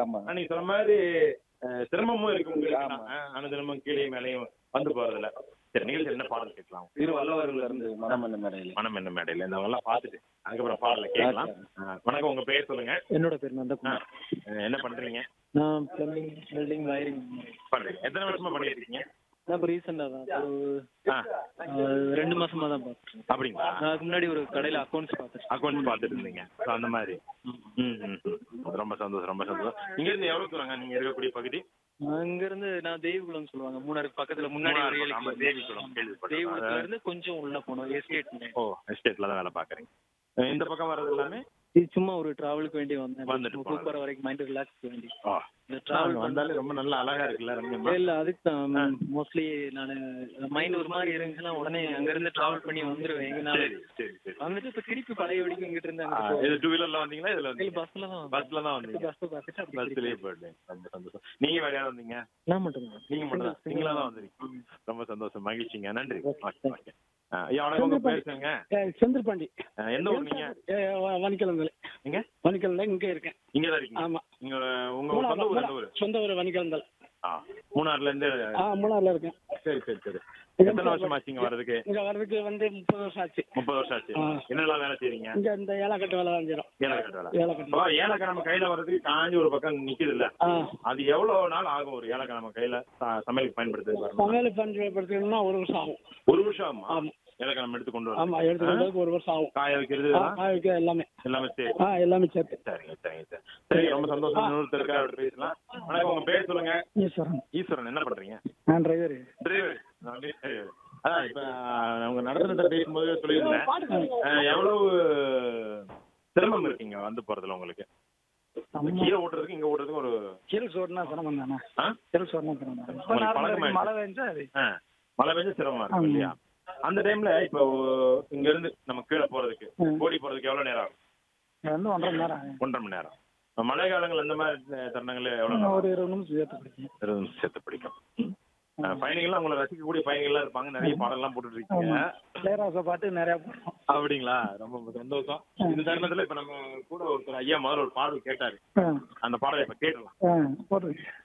ஆமா ஆனா நீங்க சொன்ன மாதிரி அஹ், சிரமமும் இருக்கு உங்களுக்கு ஆமா. அஹ், அனுதினமும் கீழே மேலேயும் வந்து போறதுல சரி நிகழ்ச்சி என்ன பாடல் கேட்கலாம் இரு வல்லவர்கள் இருந்து மனம் என்ன மேடையில மனம் என்ன மேடையில இந்த எல்லாம் பார்த்துட்டு அதுக்கப்புறம் பாடல கேட்கலாம் அஹ், வணக்கம் உங்க பேர் சொல்லுங்க என்னோட பேர் நந்தகுமார் அஹ், என்ன பண்றீங்க நான் பிளம்பிங் வெல்டிங் வயரிங் பண்றீங்க எத்தனை வருஷமா பண்ணிட்டு இருக்கீங்க நான் இப்போ ரீசெண்டாக தான் ஒரு ஆ, அஹ், ரெண்டு மாசமா தான் பார்த்தேன் அப்படிங்களா நான் அதுக்கு முன்னாடி ஒரு கடையில் அக்கௌண்ட்ஸ் பார்த்தேன் அக்கௌண்ட்ஸ் பார்த்துட்டு இருந்தீங்க So, அந்த மாதிரி ம், ம், ம். ரொம்ப சந்தோஷம் ரொம்ப சந்தோஷம் இங்க இருந்து எவ்வளவு தூரங்க நீங்க இருக்கக்கூடிய பகுதி அங்கிருந்து நான் தேவிகுளம் சொல்லுவாங்க மூணாருக்கு பக்கத்துல முன்னாடி ஒரு ஏழு ஆமா, கிலோமீட்டர். தேவிகுளம் கேள்விப்பட்டேன். தேவிகுளத்துல இருந்து கொஞ்சம் உள்ள போனோம் எஸ்டேட் ஓ எஸ்டேட்ல தான் வேலை பாக்குறீங்க அஹ், இந்த பக்கம் வர்றது எல்லாமே இது சும்மா ஒரு டிராவலுக்கு வேண்டி வந்தேன் வந்துட்டு போனது. கூப்பிட்ற வரைக்கும் மைண்ட் ரிலாக்ஸ் வேண்டி ஓ இந்த அங்க டிராவல் வந்தாலே ரொம்ப நல்லா அழகா இருக்குல்ல ரம்யமா இல்ல அதுக்கு தான் மோஸ்ட்லி நான் மைண்ட் ஒரு மாதிரி இருந்துச்சுன்னா உடனே அங்க இருந்து டிராவல் பண்ணி வந்துருவேன் எங்கனால சரி சரி சரி வந்துட்டு இப்ப திருப்பி பழைய வடிக்கும் இங்கிட்டு இருந்து ஆ, அங்க இது டூ வீலர்ல வந்தீங்களா இதுல இல்ல வந்தீங்க பஸ்ல தான் பஸ்ல தான் வந்தீங்க பஸ் பார்த்துட்டு அப்படி பஸ்லயே போயிட்டேன் ரொம்ப சந்தோஷம் நீங்க வேற யாரும் வந்தீங்க நான் மட்டும் தான் நீங்க மட்டும் தான் நீங்களா தான் வந்திருக்கீங்க ரொம்ப சந்தோஷம் மகிழ்ச்சிங்க நன்றி ஓகே ஓகே ஆ, ஐயா வணக்கம் உங்க பேர் சொல்லுங்க செந்தில்பாண்டி ஆ, எந்த ஊர் நீங்க வனிக்கிழந்து எங்க வனிக்கிழந்த இங்கே இருக்கேன் இங்க தான் இருக்கீங்க ஆமா நீங்க உங்க சொந்த ஊர் எந்த ஊர் சொந்த ஊர் வனிக்கிழந்தல் ஆ மூணாறுல இருந்து ஆ மூணாறுல இருக்கேன் சரி சரி சரி எத்தனை வருஷம் ஆச்சு இங்க வர்றதுக்கு இங்க வர்றதுக்கு வந்து முப்பது வருஷம் ஆச்சு முப்பது வருஷம் ஆச்சு ஆ. என்னெல்லாம் வேலை செய்றீங்க இங்க இந்த ஏலக்கட்டு வேலை தான் செய்யறோம் ஏலக்காய் வேலை ஏலக்கட்டு இப்போ ஏலக்காய் நம்ம கையில வர்றதுக்கு காஞ்சி ஒரு பக்கம் நிக்குது இல்ல ஆ அது எவ்வளவு நாள் ஆகும் ஒரு ஏலக்காய் நம்ம கையில ச- சமையலுக்கு பயன்படுத்துறது வரணும்? சமையல் பண்றதுன்னா ஒரு வருஷம் ஆகும் ஒரு வருஷம் ஆகுமா ஆமா. ஏலக்காய் நம்ம எடுத்து கொண்டு ஆமா வரோம் எடுத்து வந்ததுக்கு ஒரு வருஷம் ஆகும் காய வைக்கிறது ஆ, இதெல்லாம் காய வைக்க எல்லாமே எல்லாமே சரி ஆ எல்லாமே சேர்த்து சரிங்க சரிங்க சார் சரி ரொம்ப சந்தோஷம் இன்னொருத்தருக்கா அப்படி பேசலாம் வணக்கம் உங்க பேர் சொல்லுங்க ஈஸ்வரன் ஈஸ்வரன் என்ன பண்றீங்க நான் டிரைவர் டிரைவர் அதான் இப்ப அவங்க நடத்துனத பேசும்போது சொல்லியிருந்தேன் அஹ், எவ்வளவு சிரமம் இருக்கீங்க வந்து போறதுல உங்களுக்கு கீழே ஓட்டுறதுக்கு இங்க ஓட்டுறதுக்கு ஒரு கீழ் சோறுனா சிரமம் தானே ஆ? கீழ் சோறுனா சிரமம் தானே உங்களுக்கு பழக்கமாயிடுச்சு. மழை பெஞ்சா அது ஆ, மழை பெஞ்ச சிரமமா இருக்கும் இல்லையா அந்த டைம்ல இப்போ இங்க இருந்து நம்ம கீழே போறதுக்கு ம். ஓடி போறதுக்கு எவ்வளவு நேரம் ஆகும் இங்க வந்து ஒன்றரை மணி நேரம் ஆகும். ஒன்றரை மணி நேரம் இப்ப மழை காலங்கள் அந்த மாதிரி தருணங்கள்ல எவ்வளவு நேரம் ஒரு இருபது நிமிஷம் சேர்த்து பிடிக்கும் இருபது நிமிஷம் சேர்த்து பிடிக்கும் அஹ், பயணிகள்லாம் உங்களை ரசிக்கக்கூடிய பயணிகள்லாம் இருப்பாங்க நிறைய பாடல்லாம் போட்டுட்டு இருக்கீங்க இளையராஜா பாட்டு நிறைய போடுறோம் அப்படிங்களா ரொம்ப சந்தோஷம் இந்த தருணத்துல இப்ப நம்ம கூட ஒருத்தர் ஐயா முதல்ல ஒரு பாடல் கேட்டாரு ஆ, அந்த பாடலை இப்ப கேட்டலாம் ஆ, போட்டுருங்க